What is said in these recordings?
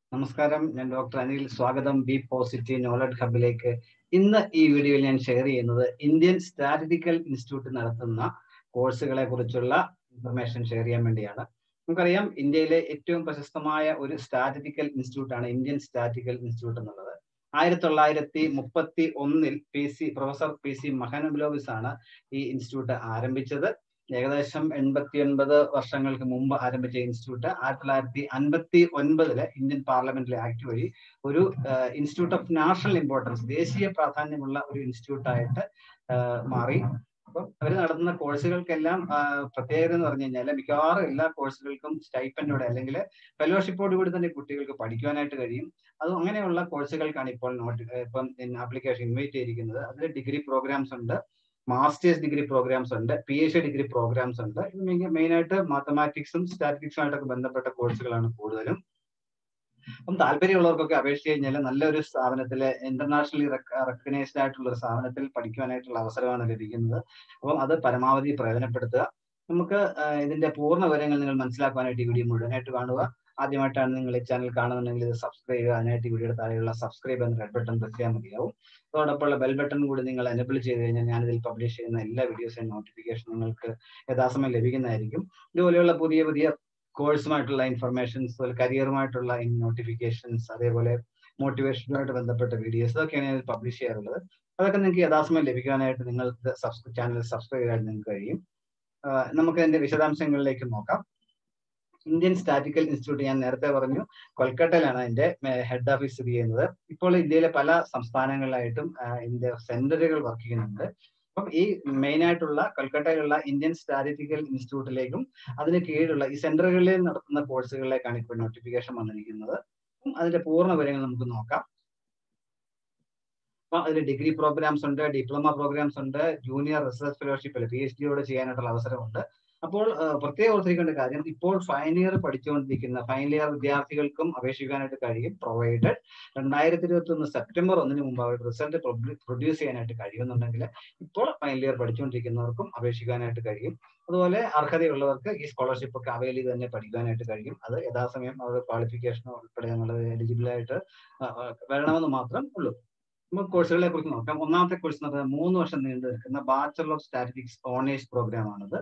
നമസ്കാരം ഞാൻ ഡോക്ടർ അനിൽ സ്വാഗതം ബി പോസിറ്റീവ് നോളജ് ഹബിലേക്ക് ഇന്ന് ഈ വീഡിയോയിൽ ഞാൻ ഷെയർ ചെയ്യുന്നത് ഇന്ത്യൻ സ്റ്റാറ്റിസ്റ്റിക്കൽ ഇൻസ്റ്റിറ്റ്യൂട്ട് നടത്തുന്ന കോഴ്സുകളെ കുറിച്ചുള്ള ഇൻഫർമേഷൻ ഷെയർ ചെയ്യാൻ വേണ്ടിയാണ് നമുക്കറിയാം ഇന്ത്യയിലെ ഏറ്റവും പ്രശസ്തമായ ഒരു സ്റ്റാറ്റിസ്റ്റിക്കൽ ഇൻസ്റ്റിറ്റ്യൂട്ട് ആണ് ഇന്ത്യൻ സ്റ്റാറ്റിസ്റ്റിക്കൽ ഇൻസ്റ്റിറ്റ്യൂട്ട് എന്നുള്ളത് ആയിരത്തി തൊള്ളായിരത്തി മുപ്പത്തി ഒന്നിൽ P C professor P C മഹാനബുലോവിസ് ആണ് ഈ ഇൻസ്റ്റിറ്റ്യൂട്ട് ആരംഭിച്ചത് ഏകദേശം എൺപത്തി ഒൻപത് വർഷങ്ങൾക്ക് മുമ്പ് ആരംഭിച്ച ഇൻസ്റ്റിറ്റ്യൂട്ട് ആയിരത്തി തൊള്ളായിരത്തി അൻപത്തി ഒൻപതില് ഇന്ത്യൻ പാർലമെന്റിലെ ആക്ട് വഴി ഒരു ഇൻസ്റ്റിറ്റ്യൂട്ട് ഓഫ് നാഷണൽ ഇമ്പോർട്ടൻസ് ദേശീയ പ്രാധാന്യമുള്ള ഒരു ഇൻസ്റ്റിറ്റ്യൂട്ട് ആയിട്ട് മാറി അപ്പം അവർ നടത്തുന്ന കോഴ്സുകൾക്കെല്ലാം പ്രത്യേകത എന്ന് പറഞ്ഞു കഴിഞ്ഞാൽ മിക്കവാറും എല്ലാ കോഴ്സുകൾക്കും സ്റ്റൈപ്പൻഡോടെ അല്ലെങ്കിൽ ഫെലോഷിപ്പോട് കൂടി തന്നെ കുട്ടികൾക്ക് പഠിക്കുവാനായിട്ട് കഴിയും അത് അങ്ങനെയുള്ള കോഴ്സുകൾക്കാണ് ഇപ്പോൾ നോട്ട് ഇപ്പം ആപ്ലിക്കേഷൻ ഇൻവൈറ്റ് ചെയ്തിരിക്കുന്നത് അതിൽ ഡിഗ്രി പ്രോഗ്രാംസ് ഉണ്ട് മാസ്റ്റേഴ്സ് ഡിഗ്രി പ്രോഗ്രാംസ് ഉണ്ട് P H D degree programs ഉണ്ട് ഇത് മെയിൻ ആയിട്ട് മാത്തമാറ്റിക്സും സ്റ്റാറ്റിസ്റ്റിക്സുമായിട്ടൊക്കെ ബന്ധപ്പെട്ട കോഴ്സുകളാണ് കൂടുതലും അപ്പം താല്പര്യമുള്ളവർക്കൊക്കെ അപേക്ഷിച്ച് കഴിഞ്ഞാൽ നല്ലൊരു സ്ഥാപനത്തിലെ ഇന്റർനാഷണലി റെക്കഗ്നൈസ്ഡ് ആയിട്ടുള്ള ഒരു സ്ഥാപനത്തിൽ പഠിക്കുവാനായിട്ടുള്ള അവസരമാണ് ലഭിക്കുന്നത് അപ്പം അത് പരമാവധി പ്രയോജനപ്പെടുത്തുക നമുക്ക് ഇതിന്റെ പൂർണ്ണ വിവരങ്ങൾ നിങ്ങൾ മനസ്സിലാക്കുവാനായിട്ട് ഈ വീഡിയോ മുഴുവനായിട്ട് കാണുക ആദ്യമായിട്ടാണ് നിങ്ങൾ ഈ ചാനൽ കാണുന്നുണ്ടെങ്കിൽ ഇത് സബ്സ്ക്രൈബ് ചെയ്യുക അതിനായിട്ട് ഈ വീഡിയോയുടെ താഴെയുള്ള സബ്സ്ക്രൈബ് എന്ന റെഡ് ബട്ടൺ പ്രസ് ചെയ്യാൻ മതിയാവും അതോടൊപ്പമുള്ള ബെൽ ബട്ടൺ കൂടി നിങ്ങൾ എനബിൾ ചെയ്ത് കഴിഞ്ഞാൽ ഞാൻ ഇതിൽ പബ്ലിഷ് ചെയ്യുന്ന എല്ലാ വീഡിയോസിനും നോട്ടിഫിക്കേഷൻ നിങ്ങൾക്ക് യഥാസമയം ലഭിക്കുന്നതായിരിക്കും ഇതുപോലെയുള്ള പുതിയ പുതിയ കോഴ്സുമായിട്ടുള്ള ഇൻഫർമേഷൻസ് അതുപോലെ കരിയറുമായിട്ടുള്ള നോട്ടിഫിക്കേഷൻസ് അതേപോലെ മോട്ടിവേഷനുമായിട്ട് ബന്ധപ്പെട്ട വീഡിയോസ് ഇതൊക്കെയാണ് ഞാൻ പബ്ലിഷ് ചെയ്യാറുള്ളത് അതൊക്കെ നിങ്ങൾക്ക് യഥാസമയം ലഭിക്കാനായിട്ട് നിങ്ങൾക്ക് ചാനൽ സബ്സ്ക്രൈബ് ചെയ്യാൻ നിങ്ങൾക്ക് കഴിയും നമുക്ക് അതിന്റെ വിശദാംശങ്ങളിലേക്ക് നോക്കാം ഇന്ത്യൻ സ്റ്റാറ്റിക്കൽ ഇൻസ്റ്റിറ്റ്യൂട്ട് ഞാൻ നേരത്തെ പറഞ്ഞു കൊൽക്കട്ടയിലാണ് അതിന്റെ ഹെഡ് ഓഫീസ് സ്ഥിതി ചെയ്യുന്നത് ഇപ്പോൾ ഇന്ത്യയിലെ പല സംസ്ഥാനങ്ങളിലായിട്ടും ഇതിന്റെ സെന്ററുകൾ വർക്ക് ചെയ്യുന്നുണ്ട് അപ്പം ഈ മെയിൻ ആയിട്ടുള്ള കൊൽക്കട്ടയിലുള്ള ഇന്ത്യൻ സ്റ്റാറ്റിസ്റ്റിക്കൽ ഇൻസ്റ്റിറ്റ്യൂട്ടിലേക്കും അതിന് കീഴിലുള്ള ഈ സെന്ററുകളിൽ നടത്തുന്ന കോഴ്സുകളിലേക്കാണ് ഇപ്പോൾ നോട്ടിഫിക്കേഷൻ വന്നിരിക്കുന്നത് അതിന്റെ പൂർണ്ണ വിവരങ്ങൾ നമുക്ക് നോക്കാം അപ്പൊ അതിൽ ഡിഗ്രി പ്രോഗ്രാംസ് ഉണ്ട് ഡിപ്ലോമ പ്രോഗ്രാംസ് ഉണ്ട് junior research fellowship P H ഡിയോട് ചെയ്യാനായിട്ടുള്ള അവസരമുണ്ട് അപ്പോൾ പ്രത്യേകം ഓർത്തിരിക്കേണ്ട കാര്യം ഇപ്പോൾ ഫൈനൽ ഇയർ പഠിച്ചുകൊണ്ടിരിക്കുന്ന ഫൈനൽ ഇയർ വിദ്യാർത്ഥികൾക്കും അപേക്ഷിക്കാനായിട്ട് കഴിയും പ്രൊവൈഡഡ് രണ്ടായിരത്തി ഇരുപത്തി ഒന്ന് സെപ്റ്റംബർ ഒന്നിന് മുമ്പ് അവരുടെ റിസൾട്ട് പ്രൊഡ്യൂസ് ചെയ്യാനായിട്ട് കഴിയുന്നുണ്ടെങ്കിൽ ഇപ്പോൾ ഫൈനൽ ഇയർ പഠിച്ചുകൊണ്ടിരിക്കുന്നവർക്കും അപേക്ഷിക്കാനായിട്ട് കഴിയും അതുപോലെ അർഹതയുള്ളവർക്ക് ഈ സ്കോളർഷിപ്പ് ഒക്കെ അവൈൽ ചെയ്ത് തന്നെ പഠിക്കാനായിട്ട് കഴിയും അത് യഥാസമയം അവരുടെ ക്വാളിഫിക്കേഷനോ ഉൾപ്പെടെ എന്നുള്ളത് എലിജിബിൾ ആയിട്ട് വരണമെന്ന് മാത്രം ഉള്ളൂ നമുക്ക് കോഴ്സുകളെ കുറിച്ച് നോക്കാം ഒന്നാമത്തെ കോഴ്സ് എന്ന് പറയുന്നത് മൂന്ന് വർഷം നീണ്ടു നിൽക്കുന്ന bachelor of statistics honours program ആണത്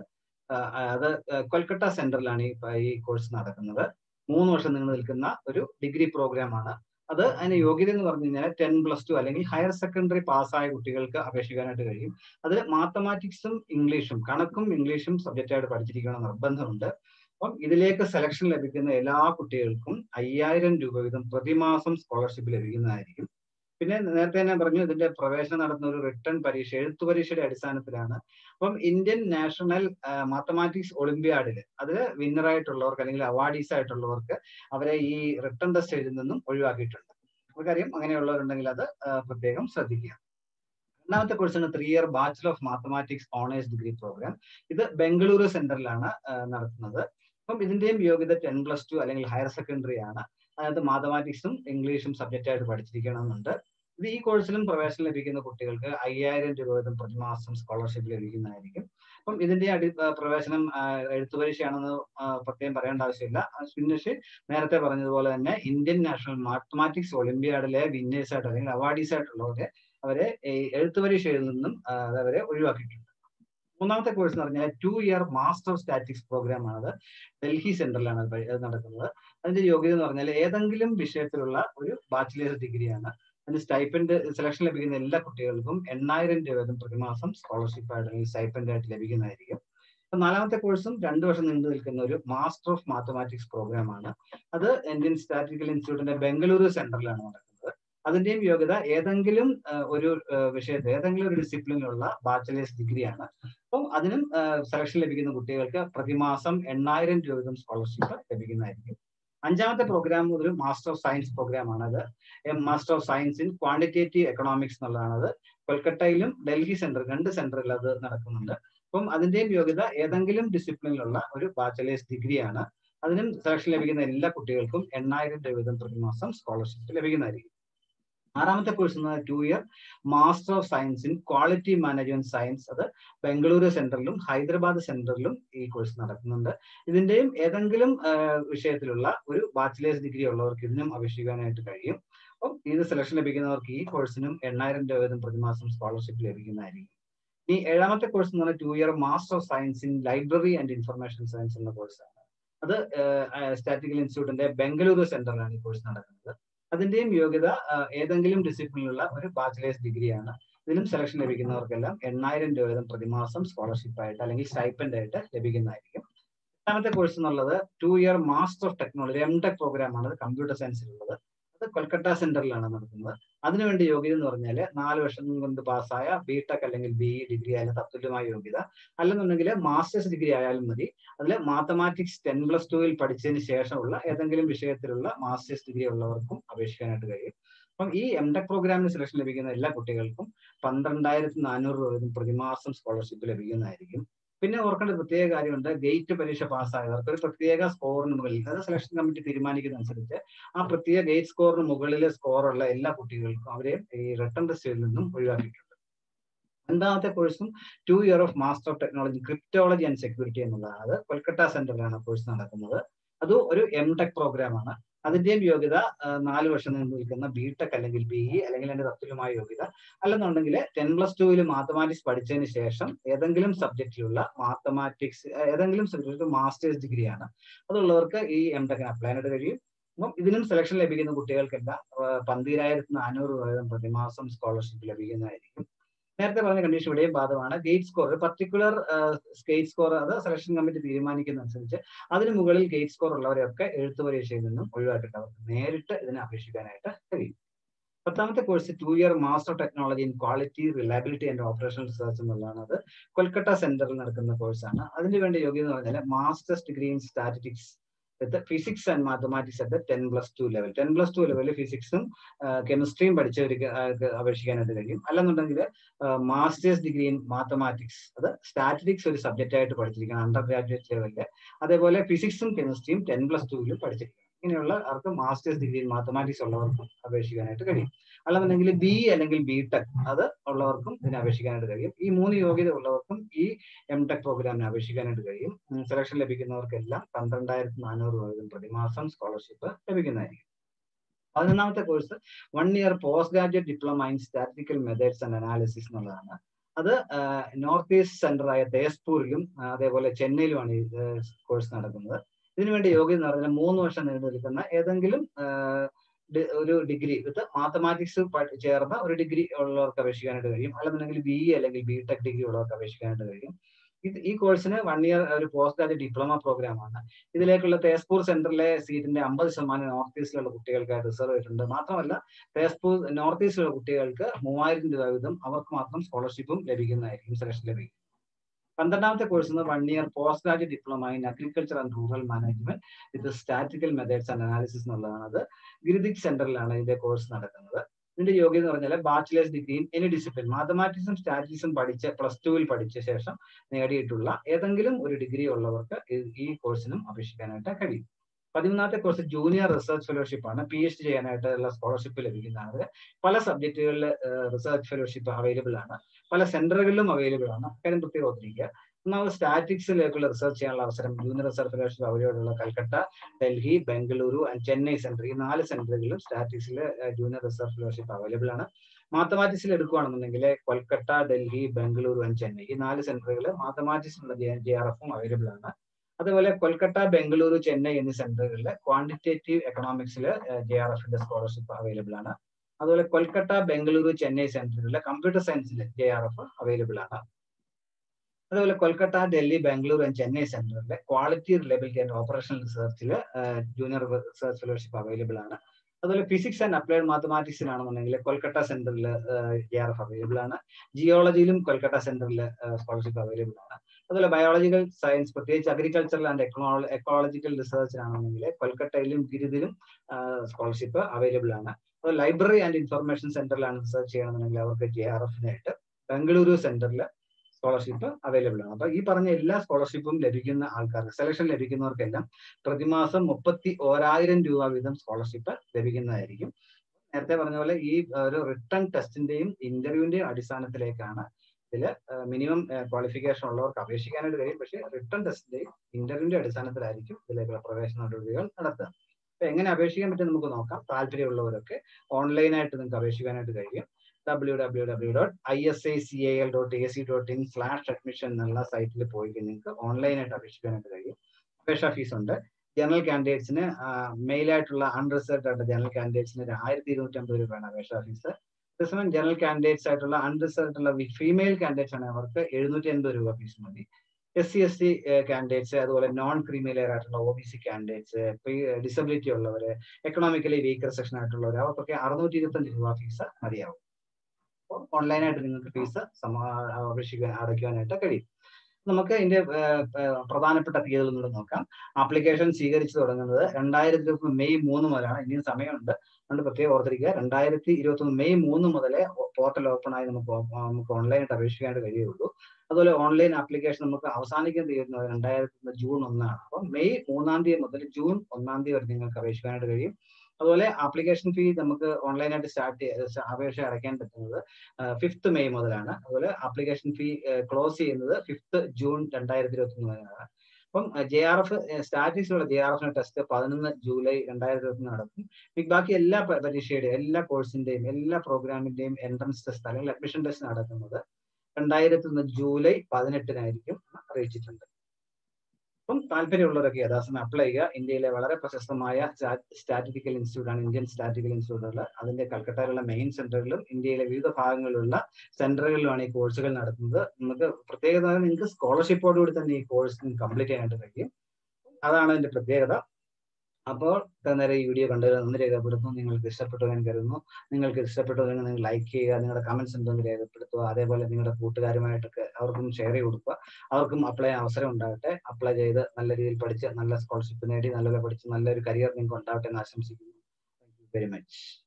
അത് കൊൽക്കട്ട സെന്ററിലാണ് ഈ ഈ കോഴ്സ് നടക്കുന്നത് മൂന്ന് വർഷം നീണ്ടു നിൽക്കുന്ന ഒരു ഡിഗ്രി പ്രോഗ്രാം ആണ് അത് അതിന് യോഗ്യത എന്ന് പറഞ്ഞു കഴിഞ്ഞാൽ ടെൻ പ്ലസ് ടു അല്ലെങ്കിൽ ഹയർ സെക്കൻഡറി പാസ്സായ കുട്ടികൾക്ക് അപേക്ഷിക്കാനായിട്ട് കഴിയും അതിൽ മാത്തമാറ്റിക്സും ഇംഗ്ലീഷും കണക്കും ഇംഗ്ലീഷും സബ്ജക്റ്റായിട്ട് പഠിച്ചിരിക്കണം നിർബന്ധമുണ്ട് അപ്പം ഇതിലേക്ക് സെലക്ഷൻ ലഭിക്കുന്ന എല്ലാ കുട്ടികൾക്കും അയ്യായിരം രൂപ വീതം പ്രതിമാസം സ്കോളർഷിപ്പ് ലഭിക്കുന്നതായിരിക്കും പിന്നെ നേരത്തെ തന്നെ പറഞ്ഞു ഇതിന്റെ പ്രവേശനം നടത്തുന്ന ഒരു റിട്ടേൺ പരീക്ഷ എഴുത്തു പരീക്ഷയുടെ അടിസ്ഥാനത്തിലാണ് അപ്പം ഇന്ത്യൻ നാഷണൽ മാത്തമാറ്റിക്സ് ഒളിമ്പ്യാഡിൽ അതിൽ വിന്നറായിട്ടുള്ളവർക്ക് അല്ലെങ്കിൽ അവാർഡീസ് ആയിട്ടുള്ളവർക്ക് അവരെ ഈ റിട്ടേൺ ടെസ്റ്റ് എഴുതി നിന്നും ഒഴിവാക്കിയിട്ടുണ്ട് നമുക്കറിയാം അങ്ങനെയുള്ളവരുണ്ടെങ്കിൽ അത് പ്രത്യേകം ശ്രദ്ധിക്കുക രണ്ടാമത്തെ കോഴ്സാണ് three year bachelor of mathematics honours degree program ഇത് ബംഗളൂരു സെന്ററിലാണ് നടത്തുന്നത് അപ്പം ഇതിന്റെയും യോഗ്യത ടെൻ പ്ലസ് ടു അല്ലെങ്കിൽ ഹയർ സെക്കൻഡറി ആണ് അതിനകത്ത് മാത്തമാറ്റിക്സും ഇംഗ്ലീഷും സബ്ജക്റ്റ് ആയിട്ട് പഠിച്ചിരിക്കണമെന്നുണ്ട് ഇത് ഈ കോഴ്സിലും പ്രവേശനം ലഭിക്കുന്ന കുട്ടികൾക്ക് അയ്യായിരം രൂപ വീതം പ്രതിമാസം സ്കോളർഷിപ്പ് ലഭിക്കുന്നതായിരിക്കും അപ്പം ഇതിന്റെ അടി പ്രവേശനം എഴുത്തുപരീക്ഷയാണെന്ന് പ്രത്യേകം പറയേണ്ട ആവശ്യമില്ല ഫിനിഷ് നേരത്തെ പറഞ്ഞതുപോലെ തന്നെ ഇന്ത്യൻ നാഷണൽ മാത്തമാറ്റിക്സ് ഒളിമ്പ്യാഡിലെ വിന്നേഴ്സ് ആയിട്ട് അല്ലെങ്കിൽ അവാർഡീസ് ആയിട്ടുള്ളവരെ അവരെ എഴുത്തുപരീക്ഷ നിന്നും അവരെ ഒഴിവാക്കിയിട്ടുണ്ട് മൂന്നാമത്തെ കോഴ്സ് എന്ന് പറഞ്ഞാൽ two year master statistics program ആണത് ഡൽഹി സെന്ററിലാണ് അത് നടക്കുന്നത് അതിന്റെ യോഗ്യത എന്ന് പറഞ്ഞാൽ ഏതെങ്കിലും വിഷയത്തിലുള്ള ഒരു ബാച്ചിലേഴ്സ് ഡിഗ്രിയാണ് അതിന് സ്റ്റൈപ്പൻഡ് സെലക്ഷൻ ലഭിക്കുന്ന എല്ലാ കുട്ടികൾക്കും എണ്ണായിരം രൂപ വീതം പ്രതിമാസം സ്കോളർഷിപ്പ് ആയിട്ട് അല്ലെങ്കിൽ സ്റ്റൈപ്പൻഡ് ആയിട്ട് ലഭിക്കുന്നതായിരിക്കും നാലാമത്തെ കോഴ്സും രണ്ടു വർഷം നീണ്ടു നിൽക്കുന്ന ഒരു മാസ്റ്റർ ഓഫ് മാത്തമാറ്റിക്സ് പ്രോഗ്രാം ആണ് അത് ഇന്ത്യൻ സ്റ്റാറ്റിസ്റ്റിക്കൽ ഇൻസ്റ്റിറ്റ്യൂട്ടിന്റെ ബംഗളൂരു സെന്ററിലാണ് നടക്കുന്നത് അതിന്റെയും യോഗ്യത ഏതെങ്കിലും ഒരു വിഷയത്തിൽ ഏതെങ്കിലും ഒരു ഡിസിപ്ലിനിലുള്ള ബാച്ചലേഴ്സ് ഡിഗ്രിയാണ് അപ്പം അതിനും സെലക്ഷൻ ലഭിക്കുന്ന കുട്ടികൾക്ക് പ്രതിമാസം എണ്ണായിരം രൂപ വീതം സ്കോളർഷിപ്പ് ലഭിക്കുന്നതായിരിക്കും അഞ്ചാമത്തെ പ്രോഗ്രാം ഒരു മാസ്റ്റർ ഓഫ് സയൻസ് പ്രോഗ്രാം ആണത് master of science in quantitative economics എന്നുള്ളതാണത് കൊൽക്കട്ടയിലും ഡൽഹി സെന്റർ രണ്ട് സെന്ററിൽ അത് നടക്കുന്നുണ്ട് അപ്പം അതിന്റെയും യോഗ്യത ഏതെങ്കിലും ഡിസിപ്ലിനിലുള്ള ഒരു ബാച്ചലേഴ്സ് ഡിഗ്രിയാണ് അതിനും സെലക്ഷൻ ലഭിക്കുന്ന എല്ലാ കുട്ടികൾക്കും എണ്ണായിരം രൂപ വീതം പ്രതിമാസം സ്കോളർഷിപ്പ് ലഭിക്കുന്നതായിരിക്കും ആറാമത്തെ കോഴ്സ് എന്ന് two year master of science in quality management science അത് ബംഗളൂരു സെന്ററിലും ഹൈദരാബാദ് സെന്ററിലും ഈ കോഴ്സ് നടക്കുന്നുണ്ട് ഇതിന്റെയും ഏതെങ്കിലും വിഷയത്തിലുള്ള ഒരു ബാച്ചിലേഴ്സ് ഡിഗ്രി ഉള്ളവർക്ക് ഇതിനും അപേക്ഷിക്കാനായിട്ട് കഴിയും അപ്പം ഇത് സെലക്ഷൻ ലഭിക്കുന്നവർക്ക് ഈ കോഴ്സിനും എണ്ണായിരം രൂപ വീതം പ്രതിമാസം സ്കോളർഷിപ്പ് ലഭിക്കുന്നതായിരിക്കും ഈ ഏഴാമത്തെ കോഴ്സ് എന്ന് പറഞ്ഞാൽ two year master of science in library and information science എന്ന കോഴ്സാണ് അത് സ്റ്റാറ്റിക്കൽ ഇൻസ്റ്റിറ്റ്യൂട്ടിന്റെ ബംഗളൂരു സെന്ററിലാണ് ഈ കോഴ്സ് നടക്കുന്നത് അതിന്റെയും യോഗ്യത ഏതെങ്കിലും ഡിസിപ്ലിനിലുള്ള ഒരു ബാച്ചിലേഴ്സ് ഡിഗ്രിയാണ് ഇതിലും സെലക്ഷൻ ലഭിക്കുന്നവർക്കെല്ലാം എണ്ണായിരം രൂപ വീതം പ്രതിമാസം സ്കോളർഷിപ്പ് ആയിട്ട് അല്ലെങ്കിൽ സ്റ്റൈപ്പൻഡ് ആയിട്ട് ലഭിക്കുന്നതായിരിക്കും എട്ടാമത്തെ കോഴ്സ് എന്നുള്ളത് two year master of technology M tech program ആണ് കമ്പ്യൂട്ടർ സയൻസിലുള്ളത് അത് കൊൽക്കത്ത സെന്ററിലാണ് നടക്കുന്നത് അതിനുവേണ്ടി യോഗ്യത എന്ന് പറഞ്ഞാൽ നാല് വർഷം കൊണ്ട് പാസ്സായ ബി ടെക് അല്ലെങ്കിൽ ബി ഇ ഡിഗ്രി ആയാലും തത്തുല്യമായ യോഗ്യത അല്ലെന്നുണ്ടെങ്കിൽ മാസ്റ്റേഴ്സ് ഡിഗ്രി ആയാലും മതി അതിൽ മാത്തമാറ്റിക്സ് ടെൻ പ്ലസ് ടുവിൽ പഠിച്ചതിന് ശേഷമുള്ള ഏതെങ്കിലും വിഷയത്തിലുള്ള മാസ്റ്റേഴ്സ് ഡിഗ്രി ഉള്ളവർക്കും അപേക്ഷിക്കാനായിട്ട് കഴിയും അപ്പം ഈ എം ടെക് പ്രോഗ്രാമിന് സെലക്ഷൻ ലഭിക്കുന്ന എല്ലാ കുട്ടികൾക്കും പന്ത്രണ്ടായിരത്തി നാനൂറ് രൂപ പ്രതിമാസം സ്കോളർഷിപ്പ് ലഭിക്കുന്നതായിരിക്കും പിന്നെ ഓർക്കേണ്ട പ്രത്യേക കാര്യമുണ്ട് ഗേറ്റ് പരീക്ഷ പാസ്സായവർക്ക് ഒരു പ്രത്യേക സ്കോറിന് മുകളിൽ അത് സെലക്ഷൻ കമ്മിറ്റി തീരുമാനിക്കുന്ന അനുസരിച്ച് ആ പ്രത്യേക ഗേറ്റ് സ്കോറിന് മുകളിൽ സ്കോറുള്ള എല്ലാ കുട്ടികൾക്കും അവരെ ഈ റിട്ടേൺ ടെസ്റ്റിൽ നിന്നും ഒഴിവാക്കിയിട്ടുണ്ട് രണ്ടാമത്തെ കോഴ്സും two year of master of technology cryptology and security എന്നുള്ളതാണ് അത് കൊൽക്കത്ത സെന്ററിലാണ് കോഴ്സ് നടക്കുന്നത് അത് ഒരു എം ടെക് പ്രോഗ്രാം ആണ് അതിന്റെയും യോഗ്യത നാല് വർഷം നീണ്ടു നിൽക്കുന്ന ബി ടെക് അല്ലെങ്കിൽ ബി ഇ അല്ലെങ്കിൽ അതിന്റെ തത്തുല്യമായ യോഗ്യത അല്ലെന്നുണ്ടെങ്കിൽ ടെൻ പ്ലസ് ടുവിൽ മാത്തമാറ്റിക്സ് പഠിച്ചതിന് ശേഷം ഏതെങ്കിലും സബ്ജക്റ്റിലുള്ള മാത്തമാറ്റിക്സ് ഏതെങ്കിലും സബ്ജക്റ്റ് മാസ്റ്റേഴ്സ് ഡിഗ്രിയാണ് അതുള്ളവർക്ക് ഈ എം ടെക്കിന് അപ്ലൈ ആയിട്ട് കഴിയും അപ്പം ഇതിനും സെലക്ഷൻ ലഭിക്കുന്ന കുട്ടികൾക്കെല്ലാം പന്തിരായിരത്തി നാനൂറ് രൂപ പ്രതിമാസം സ്കോളർഷിപ്പ് ലഭിക്കുന്നതായിരിക്കും നേരത്തെ പറഞ്ഞ കണ്ടീഷൻ ഇവിടെയും ബാധകമാണ് gate score particular gate score അത് സെലക്ഷൻ കമ്മിറ്റി തീരുമാനിക്കുന്ന അനുസരിച്ച് അതിന് മുകളിൽ ഗേറ്റ് സ്കോർ ഉള്ളവരെയൊക്കെ എഴുത്തു പരീക്ഷയിൽ നിന്നും ഒഴിവാക്കിയിട്ട് അവർക്ക് നേരിട്ട് ഇതിനെ അപേക്ഷിക്കാനായിട്ട് കഴിയും പത്താമത്തെ course two year master technology in quality reliability and operational research എന്നുള്ളതാണ് അത് കൊൽക്കത്ത സെന്ററിൽ നടക്കുന്ന കോഴ്സാണ് അതിന് വേണ്ടി യോഗ്യത എന്ന് പറഞ്ഞാൽ masters degree in statistics with physics and mathematics at ten plus two level ten plus two ലെവലിൽ ഫിസിക്സും കെമിസ്ട്രിയും പഠിച്ചവർക്ക് അപേക്ഷിക്കാനായിട്ട് കഴിയും അല്ലെന്നുണ്ടെങ്കിൽ മാസ്റ്റേഴ്സ് ഡിഗ്രി ഇൻ മാത്തമാറ്റിക്സ് അത് സ്റ്റാറ്റിറ്റിക്സ് ഒരു സബ്ജക്റ്റ് ആയിട്ട് പഠിച്ചിരിക്കണം അണ്ടർ ഗ്രാജുവേറ്റ് ലെവലിൽ അതേപോലെ ഫിസിക്സും കെമിസ്ട്രിയും ടെൻ പ്ലസ് ടുവിലും പഠിച്ചിരിക്കണം ഇങ്ങനെയുള്ള അവർക്ക് മാസ്റ്റേഴ്സ് ഡിഗ്രി ഇൻ മാത്തമാറ്റിക്സ് ഉള്ളവർക്കും അപേക്ഷിക്കാനായിട്ട് കഴിയും അല്ലെന്നുണ്ടെങ്കിൽ ബി അല്ലെങ്കിൽ ബി ടെക് അത് ഉള്ളവർക്കും ഇതിന് അപേക്ഷിക്കാനായിട്ട് കഴിയും ഈ മൂന്ന് യോഗ്യത ഉള്ളവർക്കും ഈ എം ടെക് പ്രോഗ്രാമിന് അപേക്ഷിക്കാനായിട്ട് കഴിയും സെലക്ഷൻ ലഭിക്കുന്നവർക്കെല്ലാം പന്ത്രണ്ടായിരത്തി നാനൂറ് രൂപ പ്രതിമാസം സ്കോളർഷിപ്പ് ലഭിക്കുന്നതായിരിക്കും പതിനൊന്നാമത്തെ course one year post graduate diploma in statistical methods and analysis എന്നുള്ളതാണ് അത് നോർത്ത് ഈസ്റ്റ് സെന്റർ ആയ തേസ്പൂരിലും അതേപോലെ ചെന്നൈയിലുമാണ് ഈ കോഴ്സ് നടക്കുന്നത് ഇതിനുവേണ്ടി യോഗ്യത എന്ന് പറഞ്ഞാൽ മൂന്ന് വർഷം നീണ്ടു നിൽക്കുന്ന ഏതെങ്കിലും ഒരു ഡിഗ്രി വിത്ത് മാത്തമാറ്റിക്സ് ചേർന്ന ഒരു ഡിഗ്രി ഉള്ളവർക്ക് അപേക്ഷിക്കാനായിട്ട് കഴിയും അല്ലെന്നുണ്ടെങ്കിൽ ബി ഇ അല്ലെങ്കിൽ ബി ടെക് ഡിഗ്രി ഉള്ളവർക്ക് അപേക്ഷിക്കാനായിട്ട് കഴിയും ഇത് ഈ കോഴ്സിന് വൺ ഇയർ ഒരു പോസ്റ്റ് ഗ്രാജുവേറ്റ് ഡിപ്ലോമ പ്രോഗ്രാം ആണ് ഇതിലേക്കുള്ള തേസ്പൂർ സെന്ററിലെ സീറ്റിന്റെ അമ്പത് ശതമാനം നോർത്ത് ഈസ്റ്റിലുള്ള കുട്ടികൾക്കായിട്ട് റിസർവ് ചെയ്തിട്ടുണ്ട് മാത്രമല്ല തേസ്പൂർ നോർത്ത് ഈസ്റ്റിലുള്ള കുട്ടികൾക്ക് മൂവായിരം രൂപ വീതം അവർക്ക് മാത്രം സ്കോളർഷിപ്പും ലഭിക്കുന്നതായിരിക്കും സെലക്ഷൻ ലഭിക്കും പന്ത്രണ്ടാമത്തെ course one year post graduate diploma in agriculture and rural management with statistical methods and analysis എന്നുള്ളതാണ് അത് ഗിരിദിക് സെന്ററിലാണ് ഇതിന്റെ കോഴ്സ് നടക്കുന്നത് ഇതിന്റെ യോഗ്യത എന്ന് പറഞ്ഞാൽ bachelors degree in any discipline മാത്തമാറ്റിക്സും സ്റ്റാറ്റിക്സും പഠിച്ച് പ്ലസ് ടുവിൽ പഠിച്ച ശേഷം നേടിയിട്ടുള്ള ഏതെങ്കിലും ഒരു ഡിഗ്രി ഉള്ളവർക്ക് ഈ കോഴ്സിനും അപേക്ഷിക്കാനായിട്ട് കഴിയും പതിമൂന്നാമത്തെ കോഴ്സ് ജൂനിയർ റിസർച്ച് ഫെലോഷിപ്പ് ആണ് പി എച്ച് ഡി ചെയ്യാനായിട്ടുള്ള സ്കോളർഷിപ്പ് ലഭിക്കുന്നതാണ് പല സബ്ജക്റ്റുകളിൽ റിസർച്ച് ഫെലോഷിപ്പ് അവൈലബിൾ ആണ് പല സെന്ററുകളിലും അവൈലബിൾ ആണ് കാര്യം പ്രത്യേകം ഓർത്തിരിക്കുക ഒന്നാമത് സ്റ്റാറ്റിക്സിലേക്കുള്ള റിസർച്ച് ചെയ്യാനുള്ള അവസരം junior research fellowship available Calcutta Delhi Bengaluru and Chennai centre ഈ നാല് സെന്ററുകളിലും സ്റ്റാറ്റിക്സിൽ ജൂനിയർ റിസർച്ച് ഫെലോഷിപ്പ് അവൈലബിൾ ആണ് മാത്തമാറ്റിക്സിൽ എടുക്കുകയാണെന്നുണ്ടെങ്കിൽ കൊൽക്കട്ട ഡൽഹി ബംഗളൂരു ആൻഡ് ചെന്നൈ ഈ നാല് സെന്ററുകൾ മാത്തമാറ്റിക്സിനുള്ള ജെ ആർ എഫും അവൈലബിൾ ആണ് അതുപോലെ കൊൽക്കത്ത ബംഗളൂരു ചെന്നൈ എന്നീ സെന്ററുകളിൽ ക്വാണ്ടിറ്റേറ്റീവ് എക്കണോമിക്സിൽ ജെ ആർ എഫിന്റെ സ്കോളർഷിപ്പ് അവൈലബിൾ ആണ് അതുപോലെ കൊൽക്കത്ത ബംഗളൂരു ചെന്നൈ സെന്ററുകളിൽ കമ്പ്യൂട്ടർ സയൻസിൽ ജെ ആർ എഫ് അവൈലബിൾ ആണ് അതുപോലെ കൊൽക്കത്ത ഡൽഹി ബാംഗ്ലൂർ ആൻഡ് ചെന്നൈ സെന്ററിലെ ക്വാളിറ്റി റിലബിലിറ്റി ആൻഡ് ഓപ്പറേഷണൽ റിസർച്ചിൽ ജൂനിയർ റിസർച്ച് ഫെലോഷിപ്പ് അവൈലബിൾ ആണ് അതുപോലെ ഫിസിക്സ് ആൻഡ് അപ്ലൈഡ് മാത്തമാറ്റിക്സിലാണെന്നുണ്ടെങ്കിൽ കൊൽക്കത്ത സെന്ററിൽ ജെ ആർ എഫ് അവൈലബിൾ ആണ് ജിയോളജിയിലും കൊൽക്കത്ത സെന്ററിൽ സ്കോളർഷിപ്പ് അവൈലബിൾ ആണ് അതുപോലെ ബയോളജിക്കൽ സയൻസ് പ്രത്യേകിച്ച് അഗ്രികൾച്ചറൽ ആൻഡ് എക്കണോള എക്കോളജിക്കൽ റിസർച്ചിലാണെന്നുണ്ടെങ്കിൽ കൊൽക്കത്തയിലും ഗിരിദിലും സ്കോളർഷിപ്പ് അവൈലബിൾ ആണ് അതുപോലെ ലൈബ്രറി ആൻഡ് ഇൻഫർമേഷൻ സെന്ററിലാണ് റിസർച്ച് ചെയ്യണമെന്നുണ്ടെങ്കിൽ അവർക്ക് ജെ ആർ എഫിനായിട്ട് ബംഗളൂരു സെന്ററിൽ സ്കോളർഷിപ്പ് അവൈലബിൾ ആണ് അപ്പൊ ഈ പറഞ്ഞ എല്ലാ സ്കോളർഷിപ്പും ലഭിക്കുന്ന ആൾക്കാർക്ക് സെലക്ഷൻ ലഭിക്കുന്നവർക്കെല്ലാം പ്രതിമാസം മുപ്പത്തി ഓരായിരം രൂപ വീതം സ്കോളർഷിപ്പ് ലഭിക്കുന്നതായിരിക്കും നേരത്തെ പറഞ്ഞ പോലെ ഈ ഒരു റിട്ടേൺ ടെസ്റ്റിന്റെയും ഇന്റർവ്യൂവിന്റെയും അടിസ്ഥാനത്തിലേക്കാണ് ഇതിൽ മിനിമം ക്വാളിഫിക്കേഷൻ ഉള്ളവർക്ക് അപേക്ഷിക്കാനായിട്ട് കഴിയും പക്ഷേ റിട്ടേൺ ടെസ്റ്റിന്റെയും ഇന്റർവ്യൂവിന്റെ അടിസ്ഥാനത്തിലായിരിക്കും ഇതിലേക്കുള്ള പ്രവേശന നടപടികൾ നടത്തുക അപ്പൊ എങ്ങനെ അപേക്ഷിക്കാൻ പറ്റും നമുക്ക് നോക്കാം താല്പര്യമുള്ളവരൊക്കെ ഓൺലൈനായിട്ട് നിങ്ങൾക്ക് അപേക്ഷിക്കാനായിട്ട് കഴിയും W W W dot I S I C A L dot A C dot in slash admission എന്നുള്ള സൈറ്റിൽ പോയി നിങ്ങൾക്ക് ഓൺലൈനായിട്ട് അപേക്ഷിക്കാനായിട്ട് കഴിയും അപേക്ഷാ ഫീസ് ഉണ്ട് ജനറൽ കാൻഡിഡേറ്റ്സിന് മെയിൽ ആയിട്ടുള്ള അൺറിസർവ്ഡ് ആയിട്ട് ജനറൽ കാൻഡിഡേറ്റ്സിന് ഒരു ആയിരത്തി ഇരുന്നൂറ്റമ്പത് രൂപയാണ് അപേക്ഷാ ഫീസ് അതേസമയം ജനറൽ കാൻഡിഡേറ്റ്സ് ആയിട്ടുള്ള അൺറിസർവ്ഡ് ഉള്ള ഫീമെയിൽ കാൻഡിഡേറ്റ്സ് ആണ് അവർക്ക് എഴുന്നൂറ്റി എൺപത് രൂപ ഫീസ് മതി S C S T candidates അതുപോലെ നോൺ ക്രീമിലെയർ ആയിട്ടുള്ള O B C candidates disability ഉള്ളവര് എക്കണോമിക്കലി വീക്കർ സെക്ഷൻ ആയിട്ടുള്ളവർ അവർക്കൊക്കെ അറുന്നൂറ്റി ഇരുപത്തഞ്ച് രൂപ ഫീസ് മതിയാവും അപ്പോൾ ഓൺലൈനായിട്ട് നിങ്ങൾക്ക് ഫീസ് അപേക്ഷിക്കാൻ അടയ്ക്കാനായിട്ട് കഴിയും നമുക്ക് ഇതിന്റെ പ്രധാനപ്പെട്ട തീയതികൾ കൂടെ നോക്കാം ആപ്ലിക്കേഷൻ സ്വീകരിച്ചു തുടങ്ങുന്നത് രണ്ടായിരത്തി ഇരുപത്തി മെയ് മൂന്ന് മുതലാണ് ഇനിയും സമയമുണ്ട് അതുകൊണ്ട് പ്രത്യേകം ഓർത്തിരിക്കുക രണ്ടായിരത്തി ഇരുപത്തി ഒന്ന് മെയ് മൂന്ന് മുതലേ പോർട്ടൽ ഓപ്പൺ ആയി നമുക്ക് നമുക്ക് ഓൺലൈനായിട്ട് അപേക്ഷിക്കാനായിട്ട് കഴിയുള്ളൂ അതുപോലെ ഓൺലൈൻ ആപ്ലിക്കേഷൻ നമുക്ക് അവസാനിക്കുന്ന തീയതി രണ്ടായിരത്തി ജൂൺ ഒന്നാണ് അപ്പം മെയ് മൂന്നാം തീയതി മുതൽ ജൂൺ ഒന്നാം തീയതി വരെ നിങ്ങൾക്ക് അപേക്ഷിക്കാനായിട്ട് കഴിയും അതുപോലെ ആപ്ലിക്കേഷൻ ഫീ നമുക്ക് ഓൺലൈനായിട്ട് സ്റ്റാർട്ട് അപേക്ഷ അടയ്ക്കാൻ പറ്റുന്നത് ഫിഫ്ത്ത് മെയ് മുതലാണ് അതുപോലെ ആപ്ലിക്കേഷൻ ഫീ ക്ലോസ് ചെയ്യുന്നത് ഫിഫ്ത്ത് ജൂൺ രണ്ടായിരത്തി ഇരുപത്തി ഒന്ന് മുതലാണ് അപ്പം ജെ ആർ എഫ് സ്റ്റാറ്റിക്സിലുള്ള ജെ ആർ എഫിന്റെ ടെസ്റ്റ് പതിനൊന്ന് ജൂലൈ രണ്ടായിരത്തി ഇരുപത്തി നടക്കും ബാക്കി എല്ലാ പരീക്ഷയുടെയും എല്ലാ കോഴ്സിന്റെയും എല്ലാ പ്രോഗ്രാമിന്റെയും എൻട്രൻസ് ടെസ്റ്റ് അല്ലെങ്കിൽ അഡ്മിഷൻ ടെസ്റ്റ് നടക്കുന്നത് രണ്ടായിരത്തി ഒന്ന് ജൂലൈ പതിനെട്ടിനായിരിക്കും അറിയിച്ചിട്ടുണ്ട് അപ്പം താല്പര്യമുള്ളവരൊക്കെ യഥാസമയം അപ്ലൈ ചെയ്യുക ഇന്ത്യയിലെ വളരെ പ്രശസ്തമായ സ്റ്റാറ്റിറ്റിക്കൽ ഇൻസ്റ്റിറ്റ്യൂട്ട് ആണ് ഇന്ത്യൻ സ്റ്റാറ്റിക്കൽ ഇൻസ്റ്റിറ്റ്യൂട്ടുകൾ അതിന്റെ കൽക്കട്ടയിലുള്ള മെയിൻ സെന്ററിലും ഇന്ത്യയിലെ വിവിധ ഭാഗങ്ങളിലുള്ള സെന്ററുകളിലുമാണ് ഈ കോഴ്സുകൾ നടത്തുന്നത് നമുക്ക് പ്രത്യേകത നിങ്ങൾക്ക് സ്കോളർഷിപ്പോടുകൂടി തന്നെ ഈ കോഴ്സ് കംപ്ലീറ്റ് ചെയ്യാനായിട്ട് കഴിയും അതാണ് അതിന്റെ പ്രത്യേകത അപ്പോൾ നേരെ ഈ വീഡിയോ കണ്ടതിൽ നന്ദി രേഖപ്പെടുത്തുന്നു നിങ്ങൾക്ക് ഇഷ്ടപ്പെട്ടു എന്ന് കരുതുന്നു നിങ്ങൾക്ക് ഇഷ്ടപ്പെട്ടതെങ്കിൽ നിങ്ങൾ ലൈക്ക് ചെയ്യുക നിങ്ങളുടെ കമന്റ്സ് എന്തെന്ന് രേഖപ്പെടുത്തുക അതേപോലെ നിങ്ങളുടെ കൂട്ടുകാരുമായിട്ടൊക്കെ അവർക്കും ഷെയർ ചെയ്ത് കൊടുക്കുക അവർക്കും അപ്ലൈ ചെയ്യാൻ അവസരം ഉണ്ടാകട്ടെ അപ്ലൈ ചെയ്ത് നല്ല രീതിയിൽ പഠിച്ച് നല്ല സ്കോളർഷിപ്പ് നേടി നല്ലപോലെ പഠിച്ച് നല്ലൊരു കരിയർ നിങ്ങൾക്ക് ഉണ്ടാവട്ടെ എന്ന് ആശംസിക്കുന്നു താങ്ക് യു വെരി മച്ച്